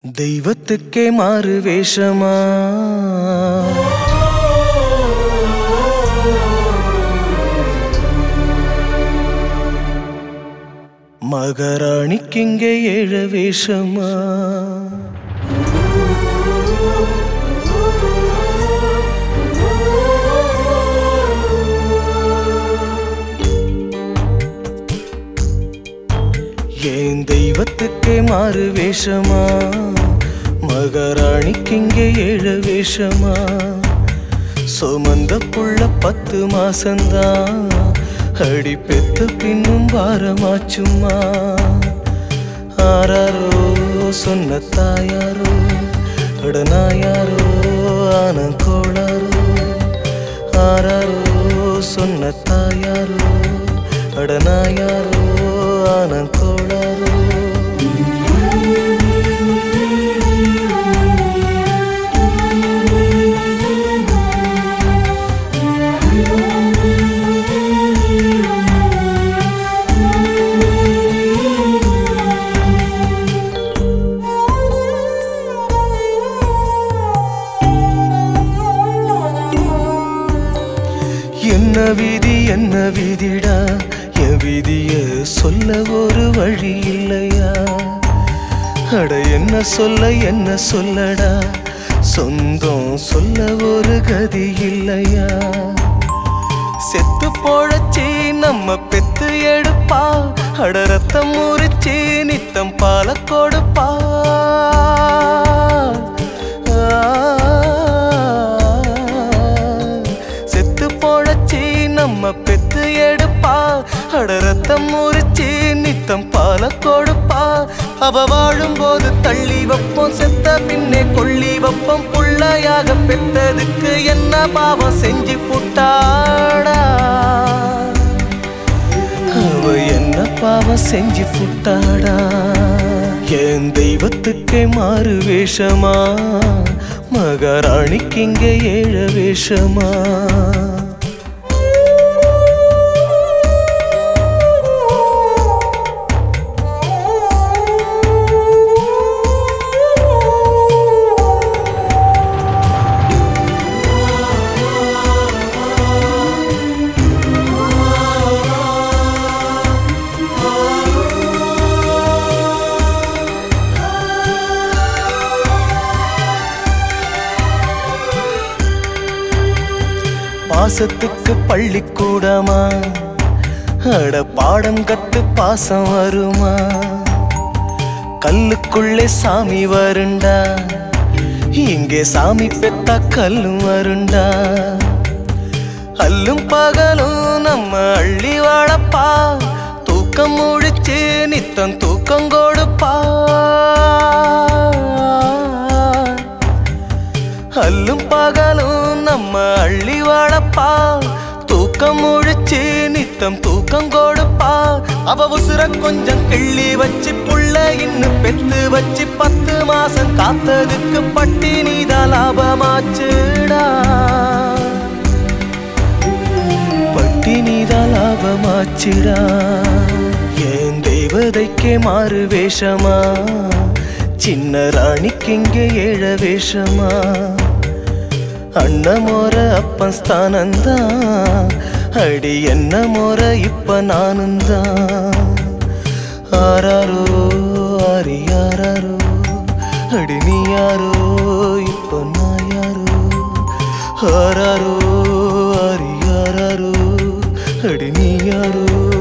தெய்வத்துக்கே மாறு வேஷமா மகாராணிக்கிங்கே ஏழ வேஷமா ஏன் தெய்வத்துக்கே மாறு வேஷமா மகாராணிக்கிங்கே ஏழ வேஷமா சுமந்த புள்ள பத்து மாசந்தான் அடி பெத்த பின்னும் பாரமாச்சுமா ஆராரோ சொன்ன தாயாரோ அடனாயாரோ ஆன கோளாரோ ஆராரோ சொன்ன தாயாரோ அடனாயாரோ ஆன கோளாரோ என்ன விதி என்ன விதிடா என் விதிய சொல்ல ஒரு வழி இல்லையா அட என்ன சொல்ல என்ன சொல்லடா சொந்தம் சொல்ல ஒரு கதி இல்லையா செத்து போழச்சி நம்ம பெத்து எடுப்பா அட ரத்தம் முறிச்சி நித்தம் பால கொடுப்பா செத்து போழச்சி நம்ம பெத்து எடுப்பா அட ரத்தம் முறிச்சி நித்தம் பால கொடுப்பா அவ வாழும்போது தள்ளி வைப்போம் செத்த பின்னே கொள்ளி வைப்போம் புள்ளையாக பெத்ததுக்கு என்ன பாவம் செஞ்சு புட்டாடா அவ என்ன பாவம் செஞ்சு புட்டாடா என் தெய்வத்துக்கே மாறு வேஷமா மகாராணிக்கு இங்க ஏழ வேஷமா பாசத்துக்கு பள்ளிக்கூடமா அட பாடம் கத்து பாசம் வருமா கல்லுக்குள்ளே சாமி வருண்டா இங்கே சாமி பெத்தா கல்லும் வருண்டா அல்லும் பகலும் நம்ம அள்ளி வாழப்பா தூக்கம் முழிச்சு நித்தம் தூக்கம் கொடுப்பா அல்லும் பகலும் நம்ம அள்ளி வாழப்பா தூக்கம் முழிச்சு நித்தம் தூக்கம் கொடுப்பா அவ உசுர கொஞ்சம் கிள்ளி வச்சு புள்ள இன்னும் பெத்து வச்சு பத்து மாசம் காத்ததுக்கு பட்டி நீதான் லாபமாச்சுடா பட்டி நீதான் லாபமாச்சுடா என் தெய்வதைக்கே மாறு வேஷமா சின்ன ராணிக்கு இங்கே ஏழ வேஷமா அண்ண மோர அப்பன் ஸ்தானந்தான் அடி என்ன மோர இப்ப நானும் தான் ஆராரோ ஆரி யாராரோ அடி நீ யாரோ இப்ப நான் யாரோ ஆராரோ ஆரி யாராரோ அடி நீ யாரோ